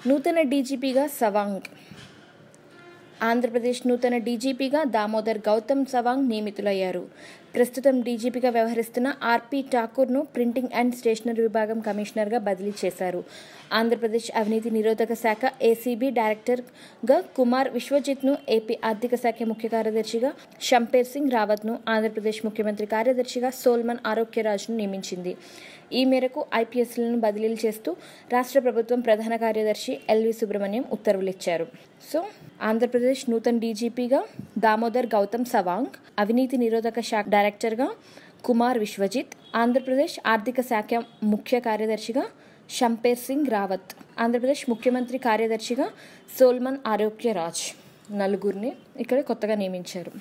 నూతన డీజీపీగా సవాంగ్ ఆంధ్రప్రదేశ్ నూతన డీజీపీగా దామోదర్ గౌతమ్ సవాంగ్ నియమితులయ్యారు ప్రస్తుతం డీజీపీగా వ్యవహరిస్తున్న ఆర్పి ఠాకూర్ను ప్రింటింగ్ అండ్ స్టేషనరీ విభాగం కమిషనర్గా బదిలీ చేశారు ఆంధ్రప్రదేశ్ అవినీతి నిరోధక శాఖ ఏసీబీ డైరెక్టర్గా కుమార్ విశ్వజిత్ను ఏపీ ఆర్థిక శాఖ ముఖ్య కార్యదర్శిగా షంపేర్ సింగ్ రావత్ను ఆంధ్రప్రదేశ్ ముఖ్యమంత్రి కార్యదర్శిగా సోల్మన్ ఆరోగ్యరాజ్ను నియమించింది ఈ మేరకు ఐపీఎస్లను బదిలీలు చేస్తూ రాష్ట్ర ప్రభుత్వం ప్రధాన కార్యదర్శి ఎల్వి సుబ్రహ్మణ్యం ఉత్తర్వులు ఇచ్చారు సో ఆంధ్రప్రదేశ్ నూతన డీజీపీగా దామోదర్ గౌతమ్ సవాంగ్ అవినీతి నిరోధక శాఖ డైరెక్టర్గా కుమార్ విశ్వజిత్ ఆంధ్రప్రదేశ్ ఆర్థిక శాఖ ముఖ్య కార్యదర్శిగా షంపేర్ సింగ్ రావత్ ఆంధ్రప్రదేశ్ ముఖ్యమంత్రి కార్యదర్శిగా సోల్మన్ ఆరోగ్యరాజ్ నలుగురిని ఇక్కడ కొత్తగా నియమించారు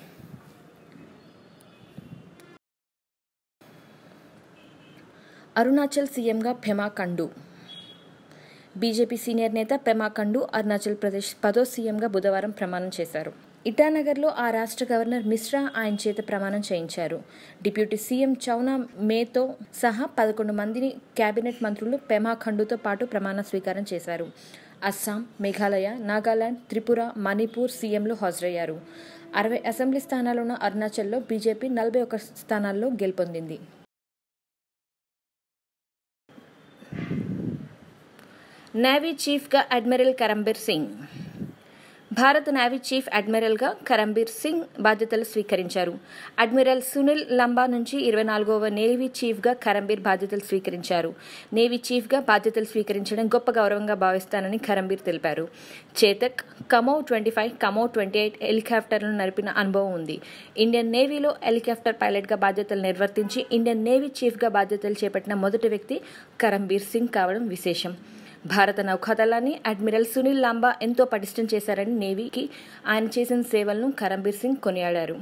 అరుణాచల్ సీఎంగా పెమా కండు బీజేపీ సీనియర్ నేత పెమా కండు అరుణాచల్ ప్రదేశ్ పదో సీఎంగా బుధవారం ప్రమాణం చేశారు ఇటానగర్లో ఆ రాష్ట్ర గవర్నర్ మిశ్రా ఆయన చేత ప్రమాణం చేయించారు డిప్యూటీ సీఎం చౌనా మేతో సహా పదకొండు మందిని కేబినెట్ మంత్రులు పెమా ఖండుతో పాటు ప్రమాణ స్వీకారం చేశారు అస్సాం మేఘాలయ నాగాలాండ్ త్రిపుర మణిపూర్ సీఎంలు హాజరయ్యారు అరవై అసెంబ్లీ స్థానాలున్న అరుణాచల్లో బీజేపీ నలభై ఒక స్థానాల్లో గెలుపొందింది నేవీ చీఫ్గా అడ్మిరల్ కరంబీర్ సింగ్ భారత నేవీ చీఫ్ అడ్మిరల్గా కరంబీర్ సింగ్ బాధ్యతలు స్వీకరించారు అడ్మిరల్ సునీల్ లంబా నుంచి ఇరవై నాలుగవ నేవీ చీఫ్గా కరంబీర్ బాధ్యతలు స్వీకరించారు నేవీ చీఫ్గా బాధ్యతలు స్వీకరించడం గొప్ప గౌరవంగా భావిస్తానని కరంబీర్ తెలిపారు Chetak Kamov twenty five Kamov twenty eight హెలికాప్టర్లను నడిపిన అనుభవం ఉంది ఇండియన్ నేవీలో హెలికాప్టర్ పైలట్గా బాధ్యతలు నిర్వర్తించి ఇండియన్ నేవీ చీఫ్గా బాధ్యతలు చేపట్టిన మొదటి వ్యక్తి కరంబీర్ సింగ్ కావడం విశేషం భారత నౌకాదళాన్ని అడ్మిరల్ సునీల్ లాంబా ఎంతో పటిష్టం చేశారని నేవీకి ఆయన చేసిన సేవలను కరంబీర్ సింగ్ కొనియాడారు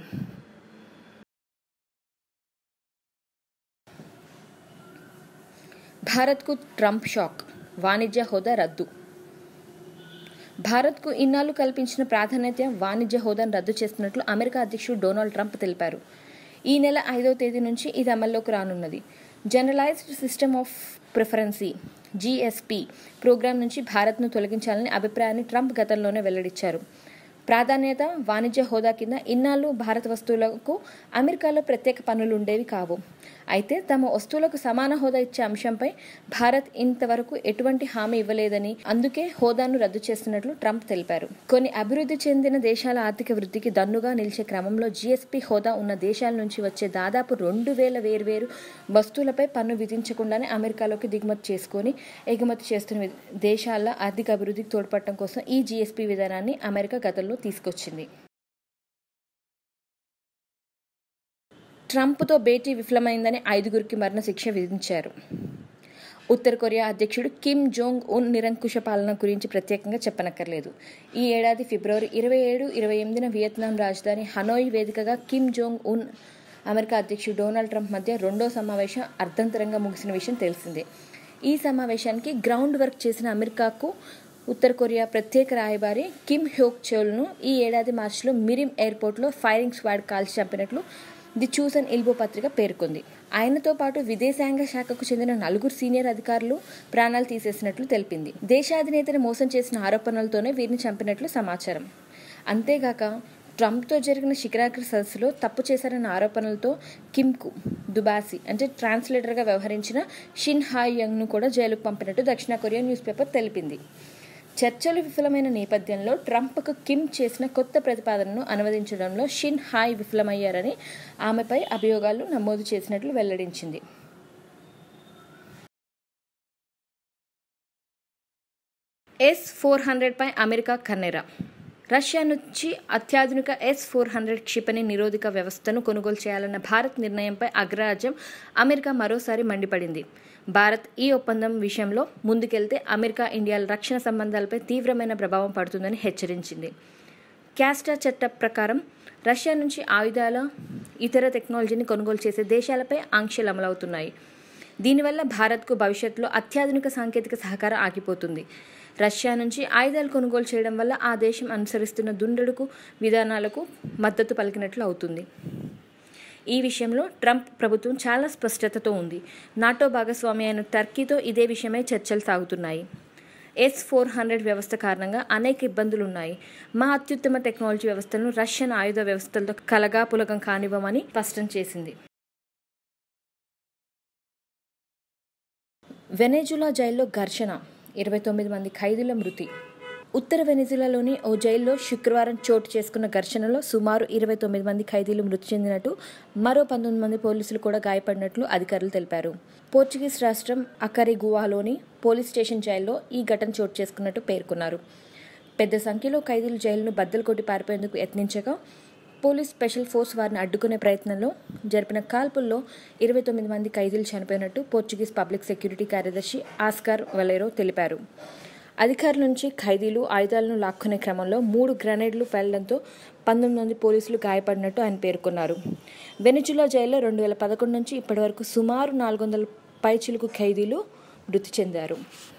భారత్కు ట్రంప్ షాక్ వాణిజ్య హోదా రద్దు భారత్కు ఇన్నాళ్లు కల్పించిన ప్రాధాన్యత వాణిజ్య హోదాను రద్దు చేస్తున్నట్లు అమెరికా అధ్యక్షుడు డొనాల్డ్ ట్రంప్ తెలిపారు ఈ నెల ఐదవ తేదీ నుంచి ఇది అమల్లోకి రానున్నది generalized system of preferences GSP program నుంచి భారత్ను తొలగించాలని అభిప్రాయాన్ని ట్రంప్ గతంలోనే వెల్లడించారు ప్రాధాన్యత వాణిజ్య హోదా కింద ఇన్నాళ్ళు భారత వస్తువులకు అమెరికాలో ప్రత్యేక పన్నులు ఉండేవి కావు అయితే తమ వస్తువులకు సమాన హోదా ఇచ్చే అంశంపై భారత్ ఇంతవరకు ఎటువంటి హామీ ఇవ్వలేదని అందుకే హోదాను రద్దు చేస్తున్నట్లు ట్రంప్ తెలిపారు కొన్ని అభివృద్ధి చెందిన దేశాల ఆర్థిక వృద్ధికి దన్నుగా నిలిచే క్రమంలో జీఎస్పీ హోదా ఉన్న దేశాల నుంచి వచ్చే దాదాపు రెండు వేల వేర్వేరు వస్తువులపై పన్ను విధించకుండానే అమెరికాలోకి దిగుమతి చేసుకొని ఎగుమతి చేస్తున్న దేశాల ఆర్థిక అభివృద్ధికి తోడ్పడటం కోసం ఈ జీఎస్పీ విధానాన్ని అమెరికా గతంలో తీసుకొచ్చింది ట్రంప్తో భేటీ విఫలమైందని ఐదుగురికి మరణశిక్ష విధించారు ఉత్తర కొరియా అధ్యక్షుడు కిమ్ జోంగ్ ఉన్ నిరంకుశ పాలన గురించి ప్రత్యేకంగా చెప్పనక్కర్లేదు ఈ ఏడాది ఫిబ్రవరి ఇరవై ఏడు ఇరవై ఎనిమిదిన వియత్నాం రాజధాని హనోయ్ వేదికగా కిమ్ జోంగ్ ఉన్ అమెరికా అధ్యక్షుడు డొనాల్డ్ ట్రంప్ మధ్య రెండో సమావేశం అర్ధంతరంగా ముగిసిన విషయం తెలిసిందే ఈ సమావేశానికి గ్రౌండ్ వర్క్ చేసిన అమెరికాకు ఉత్తర కొరియా ప్రత్యేక రాయబారి కిమ్ హ్యోక్ చోల్ను ఈ ఏడాది మార్చిలో మిరిమ్ ఎయిర్పోర్ట్లో ఫైరింగ్ స్క్వాడ్ కాల్చి చంపినట్లు ది చూసన్ ఇల్బో పత్రిక పేర్కొంది ఆయనతో పాటు విదేశాంగ శాఖకు చెందిన నలుగురు సీనియర్ అధికారులు ప్రాణాలు తీసేసినట్లు తెలిపింది దేశాధినేతని మోసం చేసిన ఆరోపణలతోనే వీరిని చంపినట్లు సమాచారం అంతేగాక ట్రంప్తో జరిగిన శిఖరాగ్ర సదస్సులో తప్పు చేశారన్న ఆరోపణలతో కిమ్కు దుబాసి అంటే ట్రాన్స్లేటర్గా వ్యవహరించిన షిన్ హాయ్ యంగ్ను కూడా జైలుకు పంపినట్టు దక్షిణ కొరియా న్యూస్ పేపర్ తెలిపింది చర్చలు విఫలమైన నేపథ్యంలో ట్రంప్కు కిమ్ చేసిన కొత్త ప్రతిపాదనను అనువదించడంలో షిన్ హాయ్ విఫలమయ్యారని ఆమెపై అభియోగాలు నమోదు చేసినట్లు వెల్లడించింది ఎస్ ఫోర్ హండ్రెడ్పై అమెరికా కన్నెరా రష్యా నుంచి అత్యాధునిక ఎస్ ఫోర్ హండ్రెడ్ క్షిపణి నిరోధక వ్యవస్థను కొనుగోలు చేయాలన్న భారత్ నిర్ణయంపై అగ్రరాజ్యం అమెరికా మరోసారి మండిపడింది భారత్ ఈ ఒప్పందం విషయంలో ముందుకెళ్తే అమెరికా ఇండియాల రక్షణ సంబంధాలపై తీవ్రమైన ప్రభావం పడుతుందని హెచ్చరించింది క్యాస్టా చట్ట ప్రకారం రష్యా నుంచి ఆయుధాల ఇతర టెక్నాలజీని కొనుగోలు చేసే దేశాలపై ఆంక్షలు అమలవుతున్నాయి దీనివల్ల భారత్కు భవిష్యత్తులో అత్యాధునిక సాంకేతిక సహకారం ఆగిపోతుంది రష్యా నుంచి ఆయుధాలు కొనుగోలు చేయడం వల్ల ఆ దేశం అనుసరిస్తున్న దుండడుకు విధానాలకు మద్దతు పలికినట్లు అవుతుంది ఈ విషయంలో ట్రంప్ ప్రభుత్వం చాలా స్పష్టతతో ఉంది నాటో భాగస్వామి అయిన టర్కీతో ఇదే విషయమై చర్చలు సాగుతున్నాయి ఎస్ ఫోర్ హండ్రెడ్ వ్యవస్థ కారణంగా అనేక ఇబ్బందులు ఉన్నాయి మా అత్యుత్తమ టెక్నాలజీ వ్యవస్థలను రష్యన్ ఆయుధ వ్యవస్థలతో కలగాపులగం కానివ్వమని స్పష్టం చేసింది వెనెజులా జైల్లో ఘర్షణ ఇరవై తొమ్మిది మంది ఖైదీల మృతి ఉత్తర వెనిజులాలోని ఓ జైల్లో శుక్రవారం చోటు చేసుకున్న ఘర్షణలో సుమారు ఇరవై తొమ్మిది మంది ఖైదీలు మృతి చెందినట్టు మరో పంతొమ్మిది మంది పోలీసులు కూడా గాయపడినట్లు అధికారులు తెలిపారు పోర్చుగీస్ రాష్ట్రం అకరిగువాలోని పోలీస్ స్టేషన్ జైల్లో ఈ ఘటన చోటు చేసుకున్నట్టు పేర్కొన్నారు పెద్ద సంఖ్యలో ఖైదీలు జైలును బద్దలు కొట్టి పారిపోయేందుకు యత్నించగా పోలీస్ స్పెషల్ ఫోర్స్ వారిని అడ్డుకునే ప్రయత్నంలో జరిపిన కాల్పుల్లో ఇరవై తొమ్మిది మంది ఖైదీలు చనిపోయినట్టు పోర్చుగీస్ పబ్లిక్ సెక్యూరిటీ కార్యదర్శి ఆస్కార్ వలేరో తెలిపారు అధికారుల నుంచి ఖైదీలు ఆయుధాలను లాక్కునే క్రమంలో మూడు గ్రనేడ్లు పేలడంతో పంతొమ్మిది మంది పోలీసులు గాయపడినట్టు ఆయన పేర్కొన్నారు వెనిజులా జైల్లో రెండు వేల పదకొండు నుంచి ఇప్పటివరకు సుమారు నాలుగు వందల పైచిలుకు ఖైదీలు మృతి చెందారు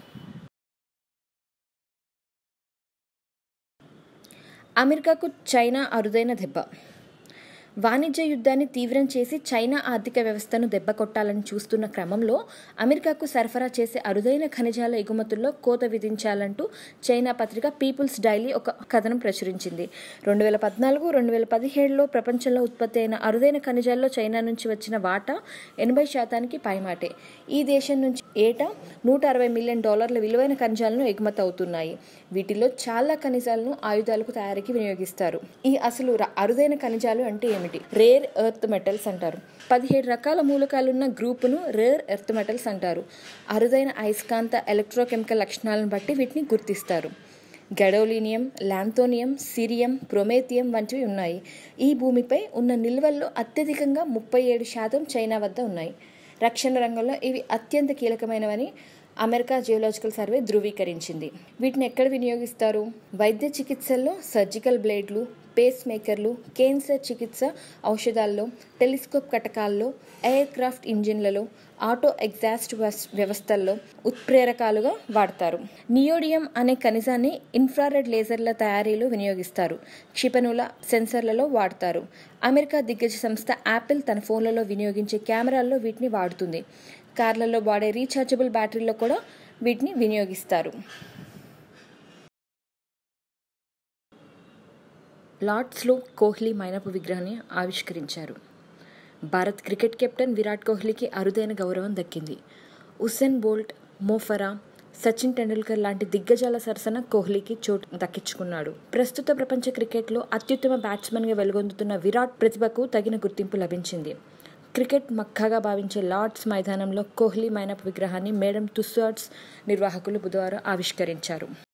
అమెరికాకు చైనా అరుదైన దెబ్బ వాణిజ్య యుద్ధాన్ని తీవ్రం చేసి చైనా ఆర్థిక వ్యవస్థను దెబ్బకొట్టాలని చూస్తున్న క్రమంలో అమెరికాకు సరఫరా చేసే అరుదైన ఖనిజాల ఎగుమతుల్లో కోత విధించాలంటూ చైనా పత్రిక పీపుల్స్ డైలీ ఒక కథనం ప్రచురించింది రెండు వేల పద్నాలుగు రెండు వేల పదిహేడులో ప్రపంచంలో ఉత్పత్తి అయిన అరుదైన ఖనిజాల్లో చైనా నుంచి వచ్చిన వాటా ఎనభై శాతానికి పైమాటే ఈ దేశం నుంచి ఏటా నూట అరవై మిలియన్ డాలర్ల విలువైన ఖనిజాలను ఎగుమతి అవుతున్నాయి వీటిలో చాలా ఖనిజాలను ఆయుధాలకు తయారీకి వినియోగిస్తారు ఈ అసలు అరుదైన ఖనిజాలు అంటే ఏమిటి రేర్ ఎర్త్ మెటల్స్ అంటారు పదిహేడు రకాల మూలకాలున్న గ్రూపును రేర్ ఎర్త్ మెటల్స్ అంటారు అరుదైన అయస్కాంత ఎలక్ట్రోకెమికల్ లక్షణాలను బట్టి వీటిని గుర్తిస్తారు గడోలీనియం లాంతోనియం సిరియం ప్రొమేథియం వంటివి ఉన్నాయి ఈ భూమిపై ఉన్న నిల్వల్లో అత్యధికంగా ముప్పై ఏడు శాతం చైనా వద్ద ఉన్నాయి రక్షణ రంగంలో ఇవి అత్యంత కీలకమైనవని అమెరికా జియోలాజికల్ సర్వే ధృవీకరించింది వీటిని ఎక్కడ వినియోగిస్తారు వైద్య చికిత్సల్లో సర్జికల్ బ్లేడ్లు పేస్ మేకర్లు కేన్సర్ చికిత్స ఔషధాల్లో టెలిస్కోప్ కటకాల్లో ఎయిర్ క్రాఫ్ట్ ఇంజిన్లలో ఆటో ఎగ్జాస్ట్ వ్యవస్థల్లో ఉత్ప్రేరకాలుగా వాడతారు నియోడియం అనే ఖనిజాన్ని ఇన్ఫ్రారెడ్ లేజర్ల తయారీలో వినియోగిస్తారు క్షిపణుల సెన్సర్లలో వాడతారు అమెరికా దిగ్గజ సంస్థ యాపిల్ తన ఫోన్లలో వినియోగించే కెమెరాల్లో వీటిని వాడుతుంది కార్లలో వాడే రీఛార్జబుల్ బ్యాటరీలో కూడా వీటిని వినియోగిస్తారు లార్డ్స్లో కోహ్లీ మైనపు విగ్రహాన్ని ఆవిష్కరించారు భారత్ క్రికెట్ కెప్టెన్ విరాట్ కోహ్లీకి అరుదైన గౌరవం దక్కింది Usain Bolt Mo Farah Sachin Tendulkar లాంటి దిగ్గజాల సరసన కోహ్లీకి చోటు దక్కించుకున్నాడు ప్రస్తుత ప్రపంచ క్రికెట్లో అత్యుత్తమ బ్యాట్స్మెన్గా వెలుగొందుతున్న విరాట్ ప్రతిభకు తగిన గుర్తింపు లభించింది క్రికెట్ మక్కాగా భావించే లార్డ్స్ మైదానంలో కోహ్లీ మైనపు విగ్రహాన్ని మేడం టుస్సార్డ్స్ నిర్వాహకులు బుధవారం ఆవిష్కరించారు